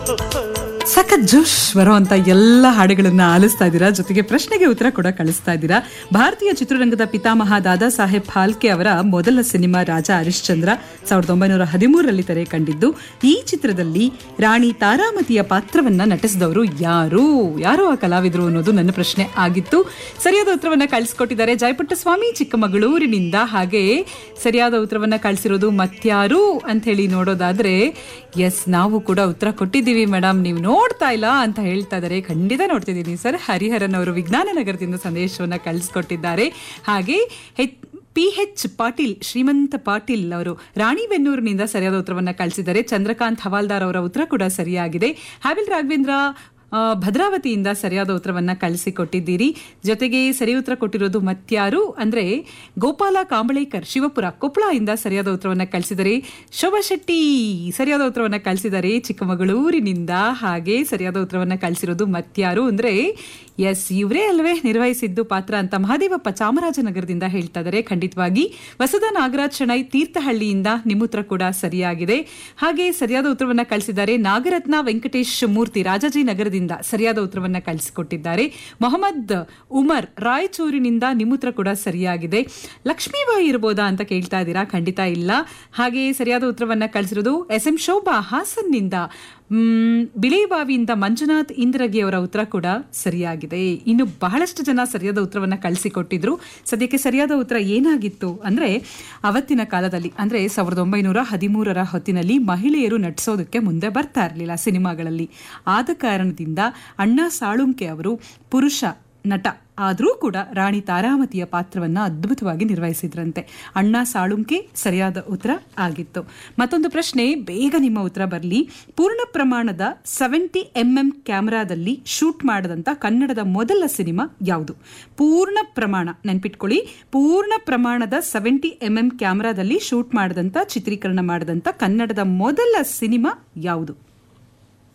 ಸಖತ್ ಜೋಶ್ ಬರುವಂತ ಎಲ್ಲ ಹಾಡುಗಳನ್ನ ಆಲಿಸ್ತಾ ಇದ್ದೀರಾ ಜೊತೆಗೆ ಪ್ರಶ್ನೆಗೆ ಉತ್ತರ ಕೂಡ ಕಳಿಸ್ತಾ ಇದ್ದೀರಾ ಭಾರತೀಯ ಚಿತ್ರರಂಗದ ಪಿತಾಮಹ ದಾದಾ ಸಾಹೇಬ್ ಫಾಲ್ಕೆ ಅವರ ಮೊದಲ ಸಿನಿಮಾ ರಾಜ ಹರಿಶ್ಚಂದ್ರ ಸಾವಿರದ ಒಂಬೈನೂರ ಹದಿಮೂರರಲ್ಲಿ ತೆರೆ ಕಂಡಿದ್ದು ಈ ಚಿತ್ರದಲ್ಲಿ ರಾಣಿ ತಾರಾಮತಿಯ ಪಾತ್ರವನ್ನ ನಟಿಸಿದವರು ಯಾರು ಯಾರು ಆ ಕಲಾವಿದರು ಅನ್ನೋದು ನನ್ನ ಪ್ರಶ್ನೆ ಆಗಿತ್ತು ಸರಿಯಾದ ಉತ್ತರವನ್ನ ಕಳಿಸ್ಕೊಟ್ಟಿದ್ದಾರೆ ಜಯಪುಟ್ಟ ಸ್ವಾಮಿ ಚಿಕ್ಕಮಗಳೂರಿನಿಂದ ಹಾಗೆ ಸರಿಯಾದ ಉತ್ತರವನ್ನ ಕಳಿಸಿರೋದು ಮತ್ಯಾರು ಅಂತ ಹೇಳಿ ನೋಡೋದಾದ್ರೆ ಎಸ್ ನಾವು ಕೂಡ ಉತ್ತರ ಕೊಟ್ಟಿದ್ದೀವಿ ಮೇಡಮ್ ನೀವು ನೋಡ್ತಾ ಇಲ್ಲ ಅಂತ ಹೇಳ್ತಾ ಇದ್ದಾರೆ ಖಂಡಿತ ನೋಡ್ತಿದ್ದೀನಿ ಸರ್ ಹರಿಹರನ್ ಅವರು ವಿಜ್ಞಾನ ನಗರದಿಂದ ಸಂದೇಶವನ್ನ ಕಳಿಸ್ಕೊಟ್ಟಿದ್ದಾರೆ ಹಾಗೆ ಹೆಚ್ ಪಿ ಎಚ್ ಪಾಟೀಲ್ ಶ್ರೀಮಂತ ಪಾಟೀಲ್ ಅವರು ರಾಣಿಬೆನ್ನೂರಿನಿಂದ ಸರಿಯಾದ ಉತ್ತರವನ್ನ ಕಳಿಸಿದ್ದಾರೆ ಚಂದ್ರಕಾಂತ್ ಹವಾಲ್ದಾರ್ ಅವರ ಉತ್ತರ ಕೂಡ ಸರಿಯಾಗಿದೆ ಹ್ಯಾಬಿಲ್ ರಾಘವೇಂದ್ರ ಆ, ಭದ್ರಾವತಿಯಿಂದ ಸರಿಯಾದ ಉತ್ತರವನ್ನ ಕಳಿಸಿಕೊಟ್ಟಿದ್ದೀರಿ ಜೊತೆಗೆ ಸರಿ ಉತ್ತರ ಕೊಟ್ಟಿರೋದು ಮತ್ಯಾರು ಅಂದ್ರೆ ಗೋಪಾಲ ಕಾಂಬಳೇಕರ್ ಶಿವಪುರ ಕೊಪ್ಪಳ ಇಂದ ಸರಿಯಾದ ಉತ್ತರವನ್ನ ಕಳಿಸಿದರೆ ಶೋಭಾ ಶೆಟ್ಟಿ ಸರಿಯಾದ ಉತ್ತರವನ್ನ ಕಳಿಸಿದ್ದಾರೆ ಚಿಕ್ಕಮಗಳೂರಿನಿಂದ ಹಾಗೆ ಸರಿಯಾದ ಉತ್ತರವನ್ನ ಕಳಿಸಿರೋದು ಮತ್ಯಾರು ಅಂದ್ರೆ ಎಸ್ ಇವರೇ ಅಲ್ವೇ ನಿರ್ವಹಿಸಿದ್ದು ಪಾತ್ರ ಅಂತ ಮಹಾದೇವಪ್ಪ ಚಾಮರಾಜನಗರದಿಂದ ಹೇಳ್ತಾ ಇದ್ದಾರೆ ಖಂಡಿತವಾಗಿ ವಸದ ನಾಗರಾಜ್ ಶೆಣೈ ತೀರ್ಥಹಳ್ಳಿಯಿಂದ ನಿಮ್ಮ ಉತ್ತರ ಕೂಡ ಸರಿಯಾಗಿದೆ ಹಾಗೆ ಸರಿಯಾದ ಉತ್ತರವನ್ನ ಕಳಿಸಿದ್ದಾರೆ ನಾಗರತ್ನ ವೆಂಕಟೇಶ್ ಮೂರ್ತಿ ರಾಜಾಜಿನಗರದಿಂದ ಸರಿಯಾದ ಉತ್ತರವನ್ನ ಕಳಿಸಿಕೊಟ್ಟಿದ್ದಾರೆ ಮೊಹಮ್ಮದ್ ಉಮರ್ ರಾಯಚೂರಿನಿಂದ ನಿಮ್ಮ ಉತ್ತರ ಕೂಡ ಸರಿಯಾಗಿದೆ ಲಕ್ಷ್ಮೀಬಾಯಿ ಇರ್ಬೋದಾ ಅಂತ ಕೇಳ್ತಾ ಇದ್ದೀರಾ ಖಂಡಿತ ಇಲ್ಲ ಹಾಗೆ ಸರಿಯಾದ ಉತ್ತರವನ್ನ ಕಳಿಸಿರೋದು ಎಸ್ ಎಂ ಶೋಭಾ ಹಾಸನ್ನಿಂದ ಮ್, ಬಿಳಿಬಾವಿಯಿಂದ ಮಂಜುನಾಥ್ ಇಂದ್ರಗಿ ಅವರ ಉತ್ತರ ಕೂಡ ಸರಿಯಾಗಿದೆ ಇನ್ನು ಬಹಳಷ್ಟು ಜನ ಸರಿಯಾದ ಉತ್ತರವನ್ನ ಕಳಿಸಿಕೊಟ್ಟಿದ್ರು ಸದ್ಯಕ್ಕೆ ಸರಿಯಾದ ಉತ್ತರ ಏನಾಗಿತ್ತು ಅಂದ್ರೆ ಅವತ್ತಿನ ಕಾಲದಲ್ಲಿ ಅಂದ್ರೆ ಸಾವಿರದ ಒಂಬೈನೂರ ಹದಿಮೂರರ ಹೊತ್ತಿನಲ್ಲಿ ಮಹಿಳೆಯರು ನಟಿಸೋದಕ್ಕೆ ಮುಂದೆ ಬರ್ತಾ ಇರಲಿಲ್ಲ ಸಿನಿಮಾಗಳಲ್ಲಿ ಆದ ಕಾರಣದಿಂದ ಅಣ್ಣಾ ಸಾಳುಂಕೆ ಅವರು ಪುರುಷ ನಟ ಆದರೂ ಕೂಡ ರಾಣಿ ತಾರಾಮತಿಯ ಪಾತ್ರವನ್ನ ಅದ್ಭುತವಾಗಿ ನಿರ್ವಹಿಸಿದ್ರಂತೆ ಅಣ್ಣಾ ಸಾಳುಂಕೆ ಸರಿಯಾದ ಉತ್ತರ ಆಗಿತ್ತು ಮತ್ತೊಂದು ಪ್ರಶ್ನೆ ಬೇಗ ನಿಮ್ಮ ಉತ್ತರ ಬರಲಿ ಪೂರ್ಣ ಪ್ರಮಾಣದ ಸೆವೆಂಟಿ ಎಂ ಎಂ ಕ್ಯಾಮೆರಾದಲ್ಲಿ ಶೂಟ್ ಮಾಡದಂತ ಕನ್ನಡದ ಮೊದಲ ಸಿನಿಮಾ ಯಾವುದು ಪೂರ್ಣ ಪ್ರಮಾಣ ನೆನ್ಪಿಟ್ಕೊಳ್ಳಿ ಪೂರ್ಣ ಪ್ರಮಾಣದ ಸೆವೆಂಟಿ ಎಂ ಎಂ ಕ್ಯಾಮೆರಾದಲ್ಲಿ ಶೂಟ್ ಮಾಡದಂತ ಚಿತ್ರೀಕರಣ ಮಾಡದಂತ ಕನ್ನಡದ ಮೊದಲ ಸಿನಿಮಾ ಯಾವುದು